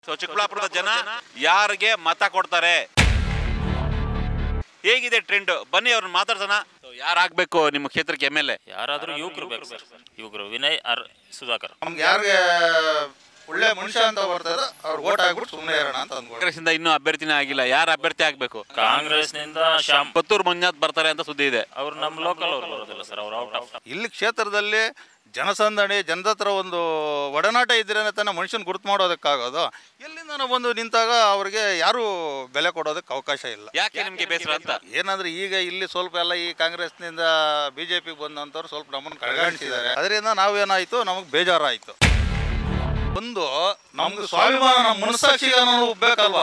so ಚಿಕ್ಕಬಳ್ಳಾಪುರದ ಜನ ಯಾರಿಗೆ ಮತ ಕೊಡ್ತಾರೆ ಹೇಗಿದೆ ಟ್ರೆಂಡ್ ಬನ್ನಿ ಅವ್ರನ್ನ ಮಾತಾಡ್ಸೋಣ ಸೊ ಯಾರಾಗಬೇಕು ನಿಮ್ಮ ಕ್ಷೇತ್ರಕ್ಕೆ ಎಮ್ ಎಲ್ ಎ ಯಾರಾದರೂ ಯುವಕರು ಬೇಕು ಸರ್ ಯುವಕರು ವಿನಯ್ ಆರ್ ಸುಧಾಕರ್ ನಮ್ಗೆ ಯಾರಿಗೆ ಒಳ್ಳೆ ಮನುಷ್ಯ ಅಂತ ಬರ್ತಾರ ಅವ್ರು ಓಟ್ ಹಾಕ್ಬಿಟ್ಟು ಸುಮ್ಮನೆ ಇರೋಣ ಅಂತ ಅಂದ್ಕೊಂಡು ಕಾಂಗ್ರೆಸ್ಸಿಂದ ಇನ್ನೂ ಅಭ್ಯರ್ಥಿನೇ ಆಗಿಲ್ಲ ಯಾರು ಅಭ್ಯರ್ಥಿ ಆಗಬೇಕು ಕಾಂಗ್ರೆಸ್ನಿಂದ ಶ್ಯಾಮ್ ಪತ್ತೂರು ಮಂಜುನಾಥ್ ಬರ್ತಾರೆ ಅಂತ ಸುದ್ದಿ ಇದೆ ಅವ್ರು ನಮ್ಮ ಲೋಕಲ್ ಅವ್ರು ಬರೋದಿಲ್ಲ ಸರ್ ಅವ್ರು ಔಟ್ ಆಫ್ ಇಲ್ಲಿ ಕ್ಷೇತ್ರದಲ್ಲಿ ಜನಸಂದಣಿ ಜನದ ಹತ್ರ ಒಂದು ಒಡನಾಟ ಇದ್ರೇನೆ ತಾನೇ ಮನುಷ್ಯನ ಗುರುತು ಮಾಡೋದಕ್ಕಾಗೋದು ಎಲ್ಲಿಂದ ನಾವು ಬಂದು ನಿಂತಾಗ ಅವ್ರಿಗೆ ಯಾರು ಬೆಲೆ ಕೊಡೋದಕ್ಕೆ ಅವಕಾಶ ಇಲ್ಲ ಯಾಕೆ ನಿಮಗೆ ಬೇಸರ ಅಂತ ಏನಂದ್ರೆ ಈಗ ಇಲ್ಲಿ ಸ್ವಲ್ಪ ಎಲ್ಲ ಈ ಕಾಂಗ್ರೆಸ್ನಿಂದ ಬಿ ಜೆ ಪಿಗೆ ಬಂದಂಥವ್ರು ಸ್ವಲ್ಪ ನಮ್ಮನ್ನು ಕಡೆಗಣಿಸಿದ್ದಾರೆ ಅದರಿಂದ ನಾವೇನಾಯಿತು ನಮಗೆ ಬೇಜಾರಾಯಿತು ಒಂದು ನಮ್ಗೆ ಸ್ವಾಭಿಮಾನ ನಮ್ಮ ಮನಸ್ಸಾಕ್ಷಿಗೆ ನಾವು ಬೇಕಲ್ವಾ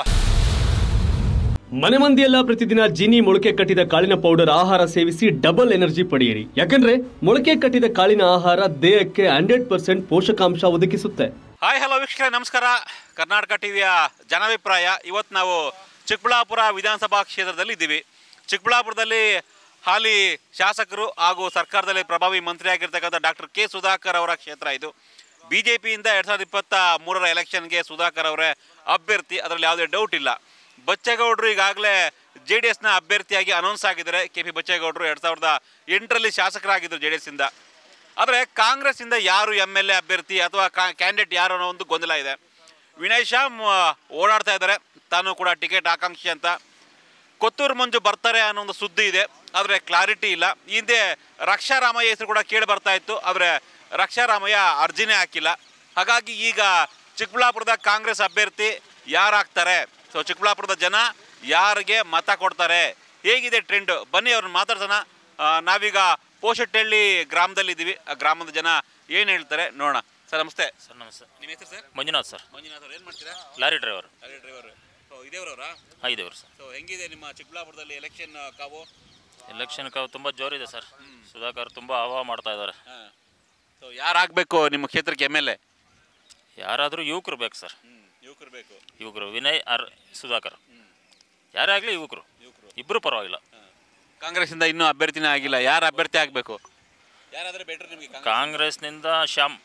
ಮನೆ ಮಂದಿಯೆಲ್ಲ ಪ್ರತಿದಿನ ಜೀನಿ ಮೊಳಕೆ ಕಟ್ಟಿದ ಕಾಳಿನ ಪೌಡರ್ ಆಹಾರ ಸೇವಿಸಿ ಡಬಲ್ ಎನರ್ಜಿ ಪಡೆಯಿರಿ ಯಾಕಂದ್ರೆ ಮೊಳಕೆ ಕಟ್ಟಿದ ಕಾಳಿನ ಆಹಾರ ದೇಹಕ್ಕೆ ಹಂಡ್ರೆಡ್ ಪರ್ಸೆಂಟ್ ಪೋಷಕಾಂಶ ಒದಗಿಸುತ್ತೆ ಹಾಯ್ ಹಲೋ ವೀಕ್ಷಕರೇ ನಮಸ್ಕಾರ ಕರ್ನಾಟಕ ಟಿವಿಯ ಜನಾಭಿಪ್ರಾಯ ಇವತ್ತು ನಾವು ಚಿಕ್ಕಬಳ್ಳಾಪುರ ವಿಧಾನಸಭಾ ಕ್ಷೇತ್ರದಲ್ಲಿ ಇದ್ದೀವಿ ಚಿಕ್ಕಬಳ್ಳಾಪುರದಲ್ಲಿ ಹಾಲಿ ಶಾಸಕರು ಹಾಗೂ ಸರ್ಕಾರದಲ್ಲಿ ಪ್ರಭಾವಿ ಮಂತ್ರಿ ಆಗಿರ್ತಕ್ಕಂಥ ಡಾಕ್ಟರ್ ಕೆ ಸುಧಾಕರ್ ಅವರ ಕ್ಷೇತ್ರ ಇದು ಬಿ ಜೆ ಪಿಯಿಂದ ಎರಡು ಸಾವಿರದ ಇಪ್ಪತ್ತ ಮೂರರ ಎಲೆಕ್ಷನ್ಗೆ ಸುಧಾಕರ್ ಅವರೇ ಅಭ್ಯರ್ಥಿ ಅದರಲ್ಲಿ ಯಾವುದೇ ಡೌಟ್ ಇಲ್ಲ ಬಚ್ಚೇಗೌಡರು ಈಗಾಗಲೇ ಜೆ ಡಿ ಎಸ್ನ ಅಭ್ಯರ್ಥಿಯಾಗಿ ಅನೌನ್ಸ್ ಆಗಿದ್ದಾರೆ ಕೆ ಪಿ ಬಚ್ಚೇಗೌಡರು ಎರಡು ಸಾವಿರದ ಎಂಟರಲ್ಲಿ ಶಾಸಕರಾಗಿದ್ದರು ಜೆ ಡಿ ಎಸ್ಸಿಂದ ಆದರೆ ಕಾಂಗ್ರೆಸ್ಸಿಂದ ಯಾರು ಎಮ್ ಎಲ್ ಎ ಅಭ್ಯರ್ಥಿ ಅಥವಾ ಕ್ಯಾಂಡಿಡೇಟ್ ಯಾರು ಅನ್ನೋ ಒಂದು ಗೊಂದಲ ಇದೆ ವಿನಯ್ ಶ್ಯಾಮ್ ಆ, ಓಡಾಡ್ತಾ ಇದ್ದಾರೆ ತಾನು ಕೂಡ ಟಿಕೆಟ್ ಆಕಾಂಕ್ಷಿ ಅಂತ ಕೊತ್ತೂರು ಮಂಜು ಬರ್ತಾರೆ ಅನ್ನೋ ಒಂದು ಸುದ್ದಿ ಇದೆ ಆದರೆ ಕ್ಲಾರಿಟಿ ಇಲ್ಲ ಈ ಹಿಂದೆ ರಕ್ಷಾ ರಾಮಯ್ಯ ಹೆಸರು ಕೂಡ ಕೇಳಿ ಬರ್ತಾ ಇತ್ತು ಆದರೆ ರಕ್ಷಾ ರಾಮಯ್ಯ ಅರ್ಜಿನೇ ಹಾಕಿಲ್ಲ ಹಾಗಾಗಿ ಈಗ ಚಿಕ್ಕಬಳ್ಳಾಪುರದ ಕಾಂಗ್ರೆಸ್ ಅಭ್ಯರ್ಥಿ ಯಾರಾಗ್ತಾರೆ ಸೊ ಚಿಕ್ಕಬಳ್ಳಾಪುರದ ಜನ ಯಾರಿಗೆ ಮತ ಕೊಡ್ತಾರೆ ಹೇಗಿದೆ ಟ್ರೆಂಡ್ ಬನ್ನಿ ಅವ್ರನ್ನ ಮಾತಾಡ್ಸೋಣ ಆ, ನಾವೀಗ ಪೋಷಟ್ಟಹಳ್ಳಿ ಗ್ರಾಮದಲ್ಲಿದ್ದೀವಿ ಆ ಗ್ರಾಮದ ಜನ ಏನು ಹೇಳ್ತಾರೆ ನೋಡೋಣ ಸರ್ ನಮಸ್ತೆ ಸರ್ ನಮಸ್ತೆ ನಿಮ್ಮ ಹೆಸರು ಸರ್ ಮಂಜುನಾಥ್ ಸರ್ ಮಂಜುನಾಥ್ ಅವ್ರು ಏನು ಮಾಡ್ತೀರಾ ಲಾರಿ ಡ್ರೈವರ್ ಗಾಡಿ ಡ್ರೈವರ್ ಸೊ ಇದೇವ್ರವರಾ ಐದೇವ್ರು ಸರ್ ಸೊ ಹೆಂಗಿದೆ ನಿಮ್ಮ ಚಿಕ್ಕಬಳ್ಳಾಪುರದಲ್ಲಿ ಎಲೆಕ್ಷನ್ ಕಾವು ಎಲೆಕ್ಷನ್ ಕಾವು ತುಂಬ ಜೋರಿದೆ ಸರ್ ಸುಧಾಕರ್ ತುಂಬ ಹವಾ ಮಾಡ್ತಾ ಇದ್ದಾರೆ ಸೊ ಯಾರಾಗಬೇಕು ನಿಮ್ಮ ಕ್ಷೇತ್ರಕ್ಕೆ ಎಮ್ ಎಲ್ ಎ ಯಾರಾದರೂ ಯುವಕರು ಬೇಕು ಸರ್ ಯುವಕರು ಬೇಕು ಯುವಕರು ವಿನಯ್ ಆರ್ ಸುಧಾಕರ್ ಯಾರೇ ಆಗಲಿ ಯುವಕರು ಇಬ್ಬರು ಪರವಾಗಿಲ್ಲ ಕಾಂಗ್ರೆಸ್ಸಿಂದ ಇನ್ನೂ ಅಭ್ಯರ್ಥಿನೇ ಆಗಿಲ್ಲ ಯಾರು ಅಭ್ಯರ್ಥಿ ಆಗಬೇಕು ಯಾರಾದ್ರೆ ಬೆಟರ್ ನಿಮಗೆ ಕಾಂಗ್ರೆಸ್ನಿಂದ ಶ್ಯಾಮ್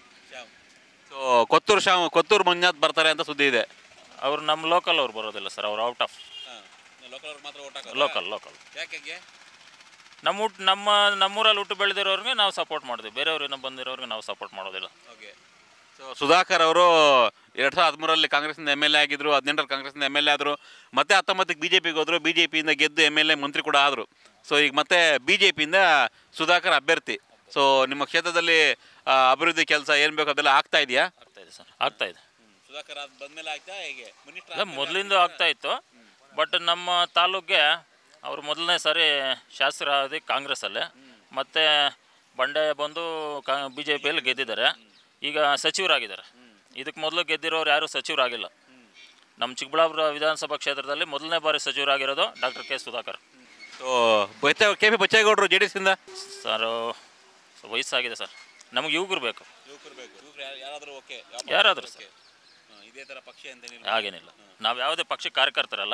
ಸೊ ಕೊತ್ತೂರು ಶಾಮ್ ಕೊತ್ತೂರು ಮಂಜುನಾಥ್ ಬರ್ತಾರೆ ಅಂತ ಸುದ್ದಿ ಇದೆ ಅವ್ರು ನಮ್ಮ ಲೋಕಲ್ ಅವ್ರು ಬರೋದಿಲ್ಲ ಸರ್ ಅವ್ರು ಔಟ್ ಆಫ್ ಲೋಕಲ್ ಅವ್ರು ಮಾತ್ರ ಓಟ್ ಲೋಕಲ್ ಲೋಕಲ್ ಯಾಕೆ ನಮ್ಮ ಹುಟ್ಟು ನಮ್ಮ ನಮ್ಮೂರಲ್ಲಿ ಹುಟ್ಟು ಬೆಳೆದಿರೋರಿಗೆ ನಾವು ಸಪೋರ್ಟ್ ಮಾಡ್ತೀವಿ ಬೇರೆಯವ್ರಿಗೆ ಬಂದಿರೋರಿಗೆ ನಾವು ಸಪೋರ್ಟ್ ಮಾಡೋದಿಲ್ಲ ಓಕೆ ಸೊ ಸುಧಾಕರ್ ಅವರು ಎರಡು ಸಾವಿರದ ಹದಿಮೂರರಲ್ಲಿ ಕಾಂಗ್ರೆಸ್ನಿಂದ ಎಮ್ ಎಲ್ ಎ ಆಗಿದ್ರು ಹದಿನೆಂಟರಲ್ಲಿ ಕಾಂಗ್ರೆಸ್ನಿಂದ ಎಮ್ ಎಲ್ ಎ ಆದರು ಮತ್ತೆ ಹತ್ತೊಂಬತ್ತಕ್ಕೆ ಬಿ ಜೆ ಪಿಗೆ ಹೋದರು ಬಿ ಜೆ ಪಿಯಿಂದ ಗೆದ್ದು ಎಮ್ ಎಲ್ ಎ ಮಂತ್ರಿ ಕೂಡ ಆದರು ಸೊ ಈಗ ಮತ್ತೆ ಬಿ ಜೆ ಪಿಯಿಂದ ಸುಧಾಕರ್ ಅಭ್ಯರ್ಥಿ ಸೊ ನಿಮ್ಮ ಕ್ಷೇತ್ರದಲ್ಲಿ ಆ, ಅಭಿವೃದ್ಧಿ ಕೆಲಸ ಏನು ಬೇಕು ಅದೆಲ್ಲ ಆಗ್ತಾ ಇದೆಯಾ ಆಗ್ತಾ ಇದೆ ಸರ್ ಆಗ್ತಾ ಇದೆ ಸುಧಾಕರ್ ಅದು ಬಂದಮೇಲೆ ಆಯ್ತಾ ಹೇಗೆ ಇಲ್ಲ ಮೊದಲಿಂದ ಆಗ್ತಾ ಇತ್ತು ಬಟ್ ನಮ್ಮ ತಾಲೂಕಿಗೆ ಅವರು ಮೊದಲನೇ ಸಾರಿ ಶಾಸಕರಾದ ಕಾಂಗ್ರೆಸ್ಸಲ್ಲೇ ಮತ್ತು ಬಂಡಾಯ ಬಂದು ಕಾ ಬಿ ಜೆ ಪಿಯಲ್ಲಿ ಗೆದ್ದಿದ್ದಾರೆ ಈಗ ಸಚಿವರಾಗಿದ್ದಾರೆ ಇದಕ್ಕೆ ಮೊದಲು ಗೆದ್ದಿರೋರು ಯಾರೂ ಸಚಿವರಾಗಿಲ್ಲ ನಮ್ಮ ಚಿಕ್ಕಬಳ್ಳಾಪುರ ವಿಧಾನಸಭಾ ಕ್ಷೇತ್ರದಲ್ಲಿ ಮೊದಲನೇ ಬಾರಿ ಸಚಿವರಾಗಿರೋದು ಡಾಕ್ಟರ್ ಕೆ ಸುಧಾಕರ್ ಸೊ ಬಚ್ಚ ಕೆ ಪಿ ಬಚ್ಚೇಗೌಡರು ಜೆ ಡಿ ಎಸ್ಸಿಂದ ಸರ್ ವಯಸ್ಸಾಗಿದೆ ಸರ್ ನಮಗೆ ಯುವಕರು ಬೇಕು ಯುವಕರು ಬೇಕು ಯುವಕರು ಯಾರಾದರೂ ಓಕೆ ಯಾರಾದರೂ ಸರ್ ಇದೇ ಥರ ಪಕ್ಷ ಅಂತ ಹಾಗೇನಿಲ್ಲ ನಾವು ಯಾವುದೇ ಪಕ್ಷ ಕಾರ್ಯಕರ್ತರಲ್ಲ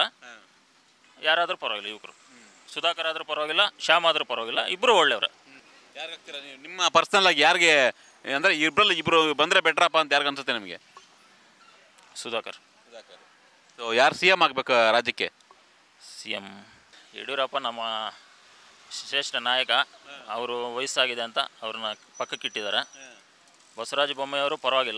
ಯಾರಾದರೂ ಪರವಾಗಿಲ್ಲ ಯುವಕರು ಸುಧಾಕರ್ ಆದರೂ ಪರವಾಗಿಲ್ಲ ಶ್ಯಾಮ್ ಆದರೂ ಪರವಾಗಿಲ್ಲ ಇಬ್ಬರು ಒಳ್ಳೆಯವ್ರೆ ಯಾರಿಗೆ ಹಾಕ್ತೀರಾ ನೀವು ನಿಮ್ಮ ಪರ್ಸನಲ್ ಆಗಿ ಯಾರಿಗೆ ಅಂದರೆ ಇಬ್ಬರಲ್ಲಿ ಇಬ್ಬರು ಬಂದರೆ ಬೆಟ್ರಪ್ಪ ಅಂತ ಯಾರಿಗೆ ಅನ್ಸುತ್ತೆ ನಿಮಗೆ ಸುಧಾಕರ್ ಸೊ ಯಾರು ಸಿ ಎಮ್ ಆಗಬೇಕು ರಾಜ್ಯಕ್ಕೆ ಸಿ ಎಮ್ ಯಡಿಯೂರಪ್ಪ ನಮ್ಮ ಶ್ರೇಷ್ಠ ನಾಯಕ ಅವರು ವಯಸ್ಸಾಗಿದೆ ಅಂತ ಅವ್ರನ್ನ ಪಕ್ಕಕ್ಕಿಟ್ಟಿದ್ದಾರೆ ಬಸವರಾಜ ಬೊಮ್ಮೆಯವರು ಪರವಾಗಿಲ್ಲ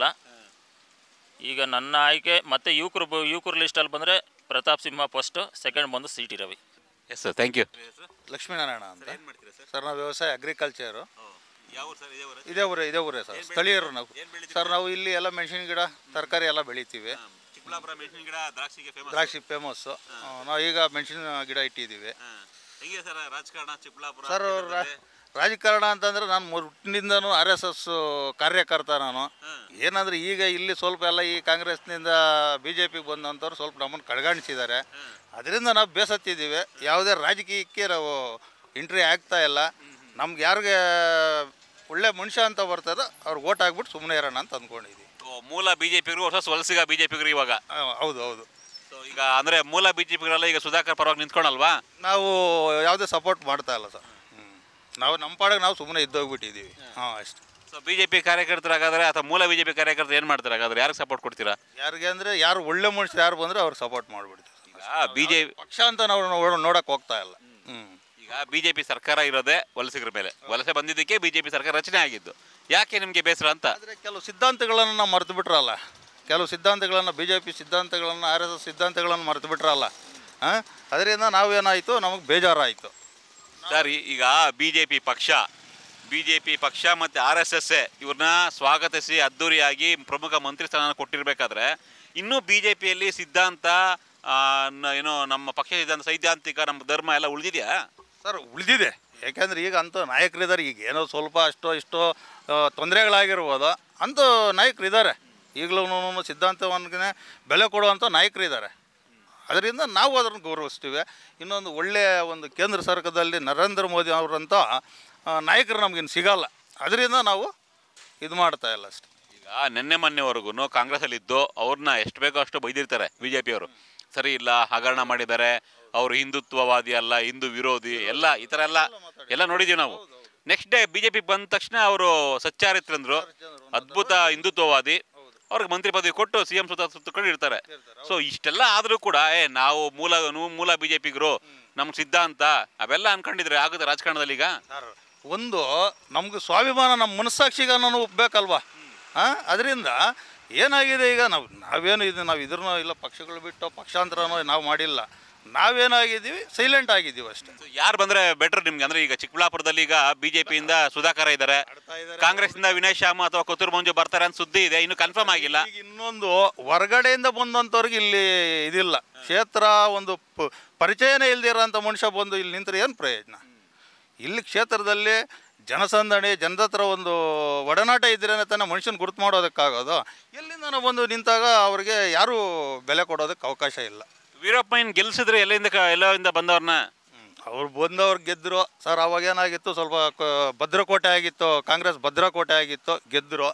ಈಗ ನನ್ನ ಆಯ್ಕೆ ಮತ್ತೆ ಯುವಕರು ಬ- ಯುವಕರ ಲಿಸ್ಟಲ್ಲಿ ಬಂದರೆ ಪ್ರತಾಪ್ ಸಿಂಹ ಫಸ್ಟು ಸೆಕೆಂಡ್ ಬಂದು C T Ravi S sir thank you Lakshminarayana ಅಂತ ಸರ್ ನಾವು ವ್ಯವಸಾಯ ಅಗ್ರಿಕಲ್ಚರು ಯಾವ ಸರ್ ಇದೇ ಊರು ಇದೇ ಊರೇ ಇದೇ ಊರೇ ಸರ್ ಸ್ಥಳೀಯರು ನಾವು ಸರ್ ನಾವು ಇಲ್ಲಿ ಎಲ್ಲ ಮೆಣಸಿನ ಗಿಡ ತರಕಾರಿ ಎಲ್ಲ ಬೆಳಿತೀವಿ ಚಿಕ್ಕಬಳ್ಳಾಪುರ ಮೆಣಸಿನ ಗಿಡ ದ್ರಾಕ್ಷಿಗೆ ಫೇಮಸ್ ದ್ರಾಕ್ಷಿ ಫೇಮಸ್ಸು ನಾವು ಈಗ ಮೆಣಸಿನ ಗಿಡ ಇಟ್ಟಿದ್ದೀವಿ ಹೆಂಗಿದೆ ಸರ್ ರಾಜಕಾರಣ ಚಿಕ್ಕಬಳ್ಳಾಪುರ ಸರ್ ರಾ- ರಾಜಕಾರಣ ಅಂತಂದ್ರೆ ನಾನು ಹುಟ್ಟಿನಿಂದನೂ ಆರ್ ಎಸ್ ಎಸ್ ಕಾರ್ಯಕರ್ತ ನಾನು ಏನಂದ್ರೆ ಈಗ ಇಲ್ಲಿ ಸ್ವಲ್ಪ ಎಲ್ಲ ಈ ಕಾಂಗ್ರೆಸ್ನಿಂದ ಬಿ ಜೆ ಪಿಗೆ ಬಂದಂಥವ್ರು ಸ್ವಲ್ಪ ನಮ್ಮನ್ನು ಕಡೆಗಣಿಸಿದ್ದಾರೆ ಅದರಿಂದ ನಾವು ಬೇಸತ್ತಿದ್ದೀವಿ ಯಾವುದೇ ರಾಜಕೀಯಕ್ಕೆ ನಾವು ಎಂಟ್ರಿ ಆಗ್ತಾ ಇಲ್ಲ ನಮ್ಗೆ ಯಾರಿಗೆ ಒಳ್ಳೆ ಮನುಷ್ಯ ಅಂತ ಬರ್ತಾರೋ ಅವ್ರಿಗೆ ಓಟ್ ಹಾಕ್ಬಿಟ್ಟು ಸುಮ್ಮನೆ ಇರೋಣ ಅಂತ ಅಂದ್ಕೊಂಡಿದ್ದೀವಿ ಮೂಲ ಬಿಜೆಪಿಗರು ಹೊಸ ವಲಸಿಗ ಬಿಜೆಪಿಗರು ಇವಾಗ ಆ, ಹೌದು ಹೌದು ಸೊ ಈಗ ಅಂದ್ರೆ ಮೂಲ ಬಿಜೆಪಿಗರೆಲ್ಲ ಈಗ ಸುಧಾಕರ್ ಪರವಾಗಿ ನಿಂತ್ಕೊಳಲ್ವಾ ನಾವು ಯಾವುದೇ ಸಪೋರ್ಟ್ ಮಾಡ್ತಾ ಇಲ್ಲ ಸರ್ ಹ್ಞೂ ನಾವು ನಮ್ಮ ಪಾಡಿಗೆ ನಾವು ಸುಮ್ಮನೆ ಇದ್ದೋಗ್ಬಿಟ್ಟಿದ್ದೀವಿ ಹಾಂ ಅಷ್ಟೇ ಸೊ ಸೊ ಬಿಜೆಪಿ ಕಾರ್ಯಕರ್ತರಾಗಾದ್ರೆ ಅಥವಾ ಮೂಲ ಬಿಜೆಪಿ ಕಾರ್ಯಕರ್ತರು ಏನು ಮಾಡ್ತಾರೆ ಹಾಗಾದ್ರೆ ಯಾರಿಗೆ ಸಪೋರ್ಟ್ ಕೊಡ್ತೀರಾ ಯಾರಿಗೆ ಅಂದರೆ ಯಾರು ಒಳ್ಳೆ ಮನುಷ್ಯರು ಯಾರು ಬಂದರೆ ಅವ್ರಿಗೆ ಸಪೋರ್ಟ್ ಮಾಡಿಬಿಡ್ತೀವಿ ಈಗ ಬಿಜೆಪಿ ಪಕ್ಷ ಅಂತ ನಾವು ನೋಡ- ನೋಡಕ್ ಹೋಗ್ತಾ ಇಲ್ಲ ಹ್ಞೂ ಈಗ ಬಿಜೆಪಿ ಸರ್ಕಾರ ಇರೋದೇ ವಲಸಿಗರ ಮೇಲೆ ವಲಸೆ ಬಂದಿದ್ದಕ್ಕೆ ಬಿಜೆಪಿ ಸರ್ಕಾರ ರಚನೆ ಆಗಿದ್ದು ಯಾಕೆ ನಿಮಗೆ ಬೇಸರ ಅಂತ ಆದರೆ ಕೆಲವು ಸಿದ್ಧಾಂತಗಳನ್ನು ನಾವು ಮರೆತು ಬಿಟ್ರಲ್ಲ ಕೆಲವು ಸಿದ್ಧಾಂತಗಳನ್ನು ಬಿ ಜೆ ಪಿ ಸಿದ್ಧಾಂತಗಳನ್ನು ಆರ್ ಎಸ್ ಎಸ್ ಸಿದ್ಧಾಂತಗಳನ್ನು ಮರೆತು ಬಿಟ್ರಲ್ಲ ಹಾಂ ಅದರಿಂದ ನಾವೇನಾಯಿತು ನಮಗೆ ಬೇಜಾರಾಯಿತು ಸರ್ ಈ- ಈಗ ಬಿಜೆಪಿ ಪಕ್ಷ ಬಿಜೆಪಿ ಪಕ್ಷ ಮತ್ತು ಆರ್ ಎಸ್ ಎಸ್ ಇವ್ರನ್ನ ಸ್ವಾಗತಿಸಿ ಅದ್ದೂರಿಯಾಗಿ ಪ್ರಮುಖ ಮಂತ್ರಿ ಸ್ಥಾನ ಕೊಟ್ಟಿರ್ಬೇಕಾದ್ರೆ ಇನ್ನೂ ಬಿಜೆಪಿಯಲ್ಲಿ ಸಿದ್ಧಾಂತ ಆ, ನ- ಏನೋ ನಮ್ಮ ಪಕ್ಷ ಸಿದ್ಧಾಂತ ಸೈದ್ಧಾಂತಿಕ ನಮ್ಮ ಧರ್ಮ ಎಲ್ಲ ಉಳಿದಿದೆಯಾ ಸರ್ ಉಳಿದಿದೆ ಯಾಕೆಂದ್ರೆ ಈಗ ಅಂಥ ನಾಯಕರಿದ್ದಾರೆ ಈಗ ಏನೋ ಸ್ವಲ್ಪ ಅಷ್ಟೋ ಇಷ್ಟೋ ಆ, ತೊಂದರೆಗಳಾಗಿರ್ಬೋದು ಅಂಥ ನಾಯಕರಿದ್ದಾರೆ ಈಗಲೂ ಸಿದ್ಧಾಂತವನ್ನೇ ಬೆಲೆ ಕೊಡುವಂಥ ನಾಯಕರಿದ್ದಾರೆ ಅದರಿಂದ ನಾವು ಅದನ್ನು ಗೌರವಿಸ್ತೀವಿ ಇನ್ನೊಂದು ಒಳ್ಳೆಯ ಒಂದು ಕೇಂದ್ರ ಸರ್ಕಾರದಲ್ಲಿ ನರೇಂದ್ರ ಮೋದಿ ಅವರಂಥ ಆ, ನಾಯಕರು ನಮಗಿನ್ನು ಸಿಗಲ್ಲ ಅದರಿಂದ ನಾವು ಇದು ಮಾಡ್ತಾ ಇಲ್ಲ ಅಷ್ಟೇ ಈಗ ನಿನ್ನೆ ಮೊನ್ನೆವರೆಗೂ ಕಾಂಗ್ರೆಸ್ಸಲ್ಲಿದ್ದು ಅವ್ರನ್ನ ಎಷ್ಟು ಬೇಕೋ ಅಷ್ಟು ಬೈದಿರ್ತಾರೆ ಬಿಜೆಪಿಯವರು ಸರಿ ಇಲ್ಲ ಹಗರಣ ಮಾಡಿದ್ದಾರೆ ಅವರು ಹಿಂದುತ್ವವಾದಿ ಅಲ್ಲ ಹಿಂದೂ ವಿರೋಧಿ ಎಲ್ಲ ಈ ಥರ ಎಲ್ಲ ಎಲ್ಲ ನೋಡಿದೀವಿ ನಾವು ನೆಕ್ಸ್ಟ್ ಡೇ ಬಿಜೆಪಿ ಬಂದ ತಕ್ಷಣ ಅವರು ಸಚ್ಚಾರಿತ್ರಂದ್ರು ಅದ್ಭುತ ಹಿಂದುತ್ವವಾದಿ ಅವ್ರಿಗೆ ಮಂತ್ರಿ ಪದವಿ ಕೊಟ್ಟು ಸಿ ಎಂ ಸುತ್ತ ಸುತ್ತಕೊಂಡು ಇರ್ತಾರೆ ಸೊ ಇಷ್ಟೆಲ್ಲ ಆದರೂ ಕೂಡ ಏ ನಾವು ಮೂಲ ನೀವು ಮೂಲ ಬಿಜೆಪಿಗರು ನಮ್ಮ ಸಿದ್ಧಾಂತ ಅವೆಲ್ಲ ಅನ್ಕೊಂಡಿದ್ರೆ ಆಗುತ್ತೆ ರಾಜಕಾರಣದಲ್ಲಿ ಈಗ ಸರ್ ಒಂದು ನಮ್ಗೆ ಸ್ವಾಭಿಮಾನ ನಮ್ಮ ಮನಸ್ಸಾಕ್ಷಿಗೆ ನಾನು ಒಪ್ಪಬೇಕಲ್ವಾ ಹಾಂ ಅದರಿಂದ ಏನಾಗಿದೆ ಈಗ ನಾವು ನಾವೇನು ಇದು ನಾವು ಇದ್ರನ್ನೋ ಇಲ್ಲ ಪಕ್ಷಗಳು ಬಿಟ್ಟು ಪಕ್ಷಾಂತರನೋ ನಾವು ಮಾಡಿಲ್ಲ ನಾವೇನಾಗಿದ್ದೀವಿ ಸೈಲೆಂಟ್ ಆಗಿದ್ದೀವಿ ಅಷ್ಟೇ ಯಾರು ಬಂದ್ರೆ ಬೆಟರ್ ನಿಮ್ಗೆ ಅಂದ್ರೆ ಈಗ ಚಿಕ್ಕಬಳ್ಳಾಪುರದಲ್ಲಿ ಈಗ ಬಿಜೆಪಿಯಿಂದ ಸುಧಾಕರ ಇದ್ದಾರೆ ಕಾಂಗ್ರೆಸ್ನಿಂದ ವಿನಯ್ ಶಾಮ ಅಥವಾ ಕೊತ್ತೂರು ಮಂಜು ಬರ್ತಾರೆ ಅಂತ ಸುದ್ದಿ ಇದೆ ಇನ್ನು ಕನ್ಫರ್ಮ್ ಆಗಿಲ್ಲ ಈಗ ಇನ್ನೊಂದು ಹೊರಗಡೆಯಿಂದ ಬಂದಂಥವ್ರಿಗೆ ಇಲ್ಲಿ ಇದಿಲ್ಲ ಕ್ಷೇತ್ರ ಒಂದು ಪ- ಪರಿಚಯನೇ ಇಲ್ದಿರೋಂಥ ಮನುಷ್ಯ ಬಂದು ಇಲ್ಲಿ ನಿಂತರೆ ಏನು ಪ್ರಯೋಜನ ಇಲ್ಲಿ ಕ್ಷೇತ್ರದಲ್ಲಿ ಜನಸಂದಣಿ ಜನದ ಹತ್ರ ಒಂದು ಒಡನಾಟ ಇದ್ರೇ ತಾನೇ ಮನುಷ್ಯನ ಗುರುತು ಮಾಡೋದಕ್ಕಾಗೋದು ಎಲ್ಲಿಂದ ನಾವು ಬಂದು ನಿಂತಾಗ ಅವ್ರಿಗೆ ಯಾರೂ ಬೆಲೆ ಕೊಡೋದಕ್ಕೆ ಅವಕಾಶ ಇಲ್ಲ ವೀರಪ್ಪನ್ ಗೆಲ್ಸಿದ್ರೆ ಎಲ್ಲಿಂದ ಕ- ಎಲ್ಲರಿಂದ ಬಂದವ್ರನ್ನ ಅವ್ರು ಬಂದವ್ರು ಗೆದ್ದರು ಸರ್ ಅವಾಗ ಏನಾಗಿತ್ತು ಸ್ವಲ್ಪ ಕ- ಭದ್ರಕೋಟೆ ಆಗಿತ್ತು ಕಾಂಗ್ರೆಸ್ ಭದ್ರಕೋಟೆ ಆಗಿತ್ತು ಗೆದ್ದರು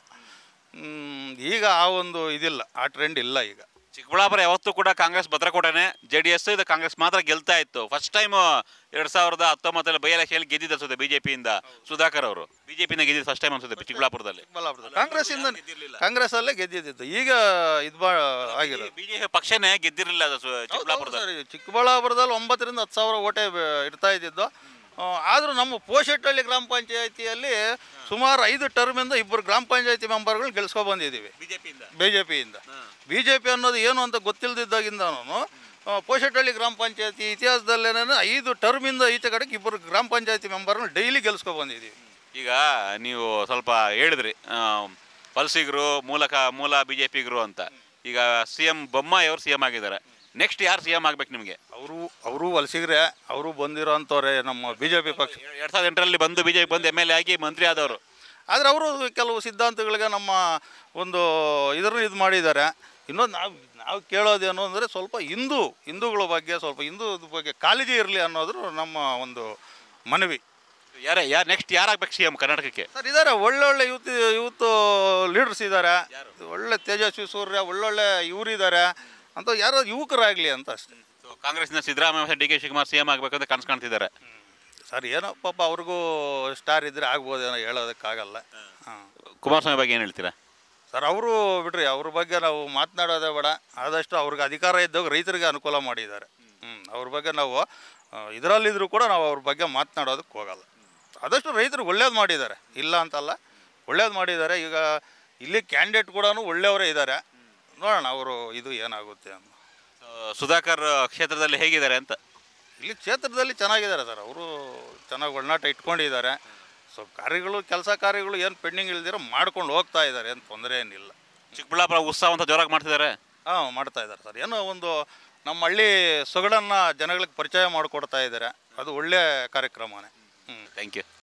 ಈಗ ಆ ಒಂದು ಇದಿಲ್ಲ ಆ ಟ್ರೆಂಡ್ ಇಲ್ಲ ಈಗ ಚಿಕ್ಕಬಳ್ಳಾಪುರ ಯಾವತ್ತೂ ಕೂಡ ಕಾಂಗ್ರೆಸ್ ಭದ್ರಕೋಟೆನೆ ಜೆ ಡಿ ಎಸ್ ಇದು ಕಾಂಗ್ರೆಸ್ ಮಾತ್ರ ಗೆಲ್ತಾ ಇತ್ತು ಫಸ್ಟ್ ಟೈಮ್ ಎರಡ್ ಸಾವಿರದ ಹತ್ತೊಂಬತ್ತರಲ್ಲಿ ಬೈ ಎಲೆಕ್ಷನ್ ಗೆದ್ದಿದ್ದು ಅನ್ಸುತ್ತೆ ಬಿಜೆಪಿಯಿಂದ ಸುಧಾಕರ್ ಅವರು ಬಿಜೆಪಿಯಿಂದ ಗೆದ್ದಿದ್ದು ಫಸ್ಟ್ ಟೈಮ್ ಅನ್ಸುತ್ತೆ ಚಿಕ್ಕಬಳ್ಳಾಪುರದಲ್ಲಿ ಚಿಕ್ಕಬಳ್ಳಾಪುರದಲ್ಲಿ ಕಾಂಗ್ರೆಸ್ಸಿಂದ ಕಾಂಗ್ರೆಸ್ ಅಲ್ಲೇ ಗೆದ್ದಿದ್ದು ಈಗ ಇದು ಬಾ ಆಗಿರೋದು ಬಿಜೆಪಿ ಪಕ್ಷನೇ ಗೆದ್ದಿರಲಿಲ್ಲ ಅದು ಸು- ಚಿಕ್ಕಬಳ್ಳಾಪುರದಲ್ಲಿ ಸರಿ, ಚಿಕ್ಕಬಳ್ಳಾಪುರದಲ್ಲಿ ಒಂಬತ್ತರಿಂದ ಹತ್ತು ಸಾವಿರ ಓಟೆ ಬ- ಇರ್ತಾ ಇದ್ದಿದ್ದು ಆದರೂ ನಮ್ಮ ಪೋಷೆಟ್ಟಹಳ್ಳಿ ಗ್ರಾಮ ಪಂಚಾಯತಿಯಲ್ಲಿ ಸುಮಾರು ಐದು ಟರ್ಮಿಂದ ಇಬ್ಬರು ಗ್ರಾಮ ಪಂಚಾಯತಿ ಮೆಂಬರ್ಗಳು ಗೆಲ್ಸ್ಕೊ ಬಂದಿದ್ದೀವಿ ಬಿಜೆಪಿಯಿಂದ ಬಿ ಜೆ ಪಿಯಿಂದ ಬಿ ಜೆ ಪಿ ಅನ್ನೋದು ಏನು ಅಂತ ಗೊತ್ತಿಲ್ಲದಿದ್ದಾಗಿಂದನೂ ಪೋಷೆಟ್ಟಹಳ್ಳಿ ಗ್ರಾಮ ಪಂಚಾಯತಿ ಇತಿಹಾಸದಲ್ಲೇನೇ ಐದು ಟರ್ಮಿಂದ ಈಚೆ ಕಡೆಗೆ ಇಬ್ಬರು ಗ್ರಾಮ ಪಂಚಾಯತಿ ಮೆಂಬರ್ಗಳು ಡೈಲಿ ಗೆಲ್ಸ್ಕೊ ಬಂದಿದ್ದೀವಿ ಈಗ ನೀವು ಸ್ವಲ್ಪ ಹೇಳಿದ್ರಿ ಆ, ವಲಸಿಗರು ಮೂಲಕ ಮೂಲ ಬಿಜೆಪಿಗರು ಅಂತ ಈಗ ಸಿ ಎಂ ಬೊಮ್ಮಾಯಿ ಅವರು ಸಿ ಎಂ ಆಗಿದ್ದಾರೆ ನೆಕ್ಸ್ಟ್ ಯಾರು ಸಿ ಎಂ ಆಗ್ಬೇಕು ನಿಮಗೆ ಅವರು ಅವರು ವಲಸಿಗರೆ ಅವರು ಬಂದಿರೋಂಥವ್ರೆ ನಮ್ಮ ಬಿ ಜೆ ಪಿ ಪಕ್ಷ ಎರಡ್ ಸಾವಿರದ ಎಂಟರಲ್ಲಿ ಬಂದು ಬಿಜೆಪಿ ಬಂದು ಎಮ್ ಎಲ್ ಎ ಆಗಿ ಮಂತ್ರಿ ಆದವರು ಆದರೆ ಅವರು ಕೆಲವು ಸಿದ್ಧಾಂತಗಳಿಗೆ ನಮ್ಮ ಒಂದು ಇದನ್ನು ಇದು ಮಾಡಿದ್ದಾರೆ ಇನ್ನೊಂದು ನಾವು ನಾವು ಕೇಳೋದೇನು ಅಂದರೆ ಸ್ವಲ್ಪ ಹಿಂದೂ ಹಿಂದೂಗಳ ಬಗ್ಗೆ ಸ್ವಲ್ಪ ಹಿಂದೂ ಬಗ್ಗೆ ಕಾಳಜಿ ಇರಲಿ ಅನ್ನೋದು ನಮ್ಮ ಒಂದು ಮನವಿ ಯಾರೇ ಯಾರು ನೆಕ್ಸ್ಟ್ ಯಾರಾಗ್ಬೇಕು ಸಿ ಎಂ ಕರ್ನಾಟಕಕ್ಕೆ ಸರ್ ಇದ್ದಾರೆ ಒಳ್ಳೊಳ್ಳೆ ಯೂತ್ ಯೂತ್ ಲೀಡರ್ಸ್ ಇದ್ದಾರೆ ಒಳ್ಳೆ ತೇಜಸ್ವಿ ಸೂರ್ಯ ಒಳ್ಳೊಳ್ಳೆ ಇವರಿದ್ದಾರೆ ಅಂತ ಯಾರೋ ಯುವಕರಾಗಲಿ ಅಂತ ಅಷ್ಟೇ ಸೊ ಕಾಂಗ್ರೆಸ್ನ Siddaramaiah D K Shivakumar C M ಆಗ್ಬೇಕಂತ ಕನಸು ಕಾಣ್ತಿದ್ದಾರೆ ಸರ್ ಏನೋ ಪಾಪ ಅವ್ರಿಗೂ ಸ್ಟಾರ್ ಇದ್ದರೆ ಆಗ್ಬೋದೇನೋ ಹೇಳೋದಕ್ಕಾಗಲ್ಲ ಹಾಂ ಕುಮಾರಸ್ವಾಮಿ ಬಗ್ಗೆ ಏನು ಹೇಳ್ತೀರಾ ಸರ್ ಅವರು ಬಿಡ್ರಿ ಅವ್ರ ಬಗ್ಗೆ ನಾವು ಮಾತನಾಡೋದೇ ಬೇಡ ಆದಷ್ಟು ಅವ್ರಿಗೆ ಅಧಿಕಾರ ಇದ್ದಾಗ ರೈತರಿಗೆ ಅನುಕೂಲ ಮಾಡಿದ್ದಾರೆ ಹ್ಞೂ ಅವ್ರ ಬಗ್ಗೆ ನಾವು ಆ, ಇದರಲ್ಲಿದ್ದರೂ ಕೂಡ ನಾವು ಅವ್ರ ಬಗ್ಗೆ ಮಾತನಾಡೋದಕ್ಕೆ ಹೋಗಲ್ಲ ಆದಷ್ಟು ರೈತರಿಗೆ ಒಳ್ಳೇದು ಮಾಡಿದ್ದಾರೆ ಇಲ್ಲ ಅಂತಲ್ಲ ಒಳ್ಳೇದು ಮಾಡಿದ್ದಾರೆ ಈಗ ಇಲ್ಲಿ ಕ್ಯಾಂಡಿಡೇಟ್ ಕೂಡ ಒಳ್ಳೆಯವರೇ ಇದ್ದಾರೆ ನೋಡೋಣ ಅವರು ಇದು ಏನಾಗುತ್ತೆ ಅಂತ ಸೊ, ಸುಧಾಕರ್ ಕ್ಷೇತ್ರದಲ್ಲಿ ಹೇಗಿದ್ದಾರೆ ಅಂತ ಇಲ್ಲಿ ಕ್ಷೇತ್ರದಲ್ಲಿ ಚೆನ್ನಾಗಿದ್ದಾರೆ ಸರ್ ಅವರು ಚೆನ್ನಾಗಿ ಒಡನಾಟ ಇಟ್ಕೊಂಡಿದ್ದಾರೆ ಸೊ ಕಾರ್ಯಗಳು ಕೆಲಸ ಕಾರ್ಯಗಳು ಏನು ಪೆಂಡಿಂಗ್ ಇಲ್ದಿರೋ ಮಾಡ್ಕೊಂಡು ಹೋಗ್ತಾ ಇದ್ದಾರೆ ಏನು ತೊಂದರೆ ಏನಿಲ್ಲ ಚಿಕ್ಕಬಳ್ಳಾಪುರ ಉತ್ಸವ ಅಂತ ಜೋರಾಗಿ ಮಾಡ್ತಿದ್ದಾರೆ ಹಾಂ ಮಾಡ್ತಾ ಇದ್ದಾರೆ ಸರ್ ಏನೋ ಒಂದು ನಮ್ಮ ಹಳ್ಳಿ ಸೊಗಡನ್ನು ಜನಗಳಿಗೆ ಪರಿಚಯ ಮಾಡಿಕೊಡ್ತಾ ಇದ್ದಾರೆ ಅದು ಒಳ್ಳೆಯ ಕಾರ್ಯಕ್ರಮನೇ ಹ್ಞೂ ಥ್ಯಾಂಕ್ ಯು